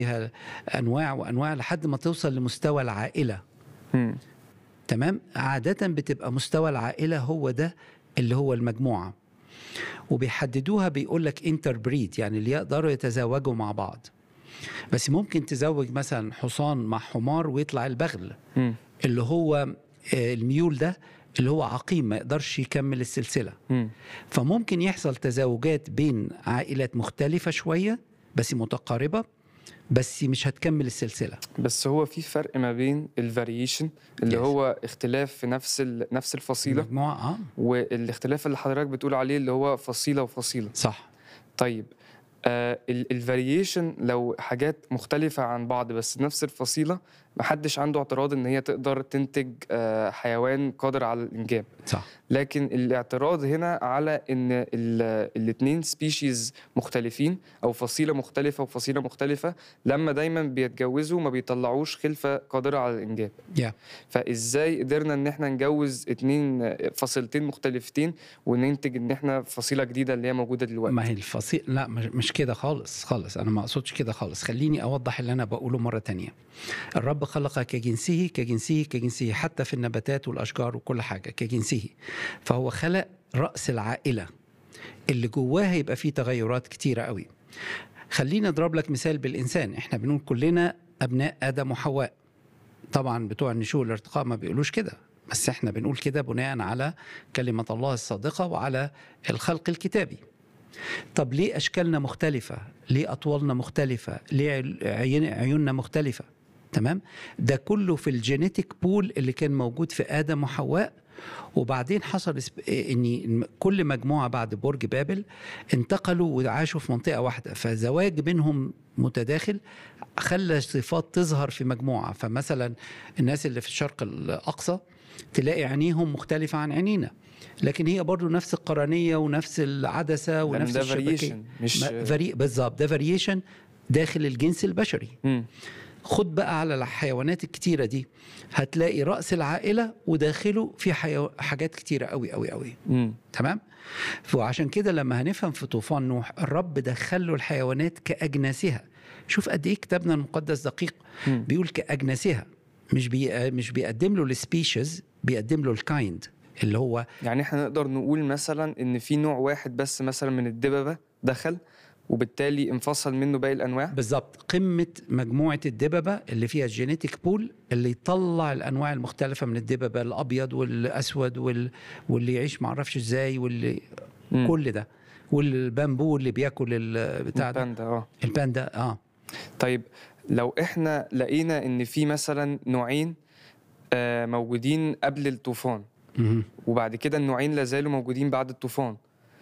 فيها انواع وانواع لحد ما توصل لمستوى العائله مم. تمام عاده بتبقى مستوى العائله هو ده اللي هو المجموعه وبيحددوها بيقول لك انتر بريد يعني اللي يقدروا يتزاوجوا مع بعض بس ممكن تزوج مثلا حصان مع حمار ويطلع البغل مم. اللي هو آه، الميول ده اللي هو عقيم ما يقدرش يكمل السلسله مم. فممكن يحصل تزاوجات بين عائلات مختلفه شويه بس متقاربه بس مش هتكمل السلسله بس هو في فرق ما بين الفاريشن اللي Yes. هو اختلاف في نفس ال... نفس الفصيله مجموعه اه والاختلاف اللي حضرتك بتقول عليه اللي هو فصيله وفصيله صح طيب آه الفاريشن لو حاجات مختلفة عن بعض بس نفس الفصيلة محدش عنده اعتراض ان هي تقدر تنتج آه حيوان قادر على الانجاب صح لكن الاعتراض هنا على ان الاثنين سبيشيز مختلفين او فصيله مختلفه وفصيله مختلفه لما دايما بيتجوزوا ما بيطلعوش خلفه قادره على الانجاب يا فازاي قدرنا ان احنا نجوز اتنين فصيلتين مختلفتين وننتج ان احنا فصيله جديده اللي هي موجوده دلوقتي ما هي الفصيل لا مش مش كده خالص خالص انا ما اقصدش كده خالص خليني اوضح اللي انا بقوله مره تانية الرب خلق كجنسه كجنسه كجنسه حتى في النباتات والاشجار وكل حاجه كجنسه فهو خلق راس العائله اللي جواها يبقى فيه تغيرات كتيره قوي خليني اضرب لك مثال بالانسان احنا بنقول كلنا ابناء ادم وحواء طبعا بتوع النشوء والارتقاء ما بيقولوش كده بس احنا بنقول كده بناء على كلمه الله الصادقه وعلى الخلق الكتابي طب ليه اشكالنا مختلفه ليه اطوالنا مختلفه ليه عين- عيوننا مختلفه تمام ده كله في الجينيتيك بول اللي كان موجود في ادم وحواء وبعدين حصل اسب- ان كل مجموعه بعد برج بابل انتقلوا وعاشوا في منطقه واحده فزواج بينهم متداخل خلى صفات تظهر في مجموعه فمثلا الناس اللي في الشرق الاقصى تلاقي عينيهم مختلفه عن عينينا لكن هي برضو نفس القرنيه ونفس العدسه لأن ونفس ده الشبكيه فاريشن مش ما- فري... بالظبط ده فاريشن داخل الجنس البشري مم. خد بقى على الحيوانات الكتيره دي هتلاقي راس العائله وداخله في حيو... حاجات كتيره قوي قوي قوي مم. تمام وعشان كده لما هنفهم في طوفان نوح الرب دخله الحيوانات كاجناسها شوف قد ايه كتابنا المقدس دقيق مم. بيقول كاجناسها مش بي... مش بيقدم له السبيشيز بيقدم له الكايند اللي هو يعني احنا نقدر نقول مثلا ان في نوع واحد بس مثلا من الدببه دخل وبالتالي انفصل منه باقي الانواع بالظبط قمة مجموعة الدببة اللي فيها الجينيتيك بول اللي يطلع الأنواع المختلفة من الدببة الأبيض والأسود وال... واللي يعيش معرفش إزاي واللي مم. كل ده والبامبو اللي بياكل ال- بتاع ده الباندا اه الباندا اه طيب لو احنا لقينا ان في مثلا نوعين آه، موجودين قبل الطوفان مهم. وبعد كده النوعين لازالوا موجودين بعد الطوفان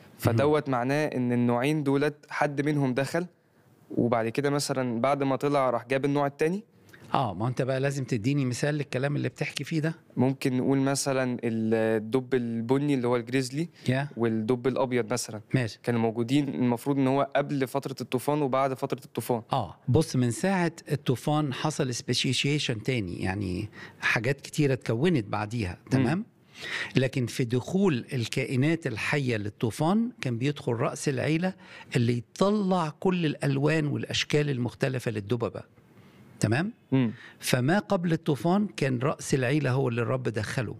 فدوت معناه ان النوعين دولت حد منهم دخل وبعد كده مثلا بعد ما طلع راح جاب النوع التاني اه ما انت بقى لازم تديني مثال للكلام اللي بتحكي فيه ده ممكن نقول مثلا الدب البني اللي هو الجريزلي يا والدب الابيض مثلا ماشي كانوا موجودين المفروض ان هو قبل فتره الطوفان وبعد فتره الطوفان اه بص من ساعة الطوفان حصل سبيشيشن تاني يعني حاجات كتيرة اتكونت بعديها تمام لكن في دخول الكائنات الحية للطوفان كان بيدخل رأس العيلة اللي يطلع كل الألوان والأشكال المختلفة للدببة تمام مم. فما قبل الطوفان كان رأس العيلة هو اللي الرب دخله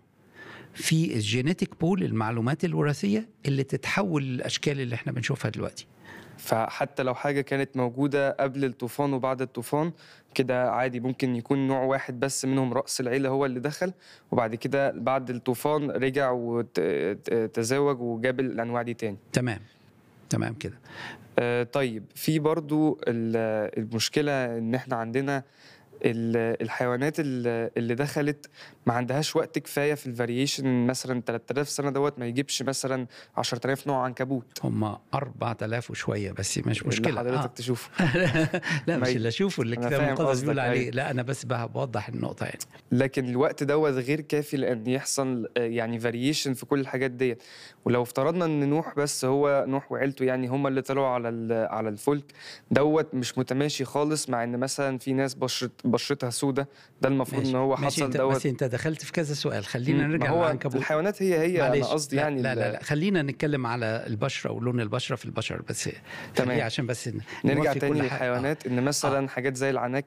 في الجينيتيك بول المعلومات الوراثية اللي تتحول للأشكال اللي احنا بنشوفها دلوقتي فحتى لو حاجه كانت موجوده قبل الطوفان وبعد الطوفان كده عادي ممكن يكون نوع واحد بس منهم راس العيله هو اللي دخل وبعد كده بعد الطوفان رجع وتزاوج وجاب الانواع دي تاني تمام تمام كده آه، طيب في برضو ال- المشكلة إن إحنا عندنا ال- الحيوانات ال- اللي دخلت ما عندهاش وقت كفاية في الفاريشن مثلا 3000 سنة دوت ما يجيبش مثلا 10000 نوع عنكبوت هم 4000 وشويه بس مش مشكله اللي حضرتك تشوفه لا ما مش ي- اللي اشوفه اللي أنا الكتاب فاهم المقدس قصدك، بيقول عليه أيوة. لا انا بس بقى بوضح النقطه يعني لكن الوقت دوت غير كافي لأن يحصل آه، يعني فاريشن في كل الحاجات ديت ولو افترضنا إن نوح بس هو نوح وعيلته يعني هم اللي طلعوا على ال- على الفلك دوت مش متماشي خالص مع إن مثلا في ناس بشرة بشرتها سودة ده المفروض ماشي ان هو ماشي حصل انت دوت بس انت دخلت في كذا سؤال خلينا مم، نرجع ما هو للعنكبوت الحيوانات هي هي انا معلش قصدي لا يعني لا, لا ال- لا خلينا نتكلم على البشره ولون البشره في البشر بس تمام. خليه عشان بس ن- نرجع نوفي تاني كل حاجة. للحيوانات ان مثلا حاجات زي العناكب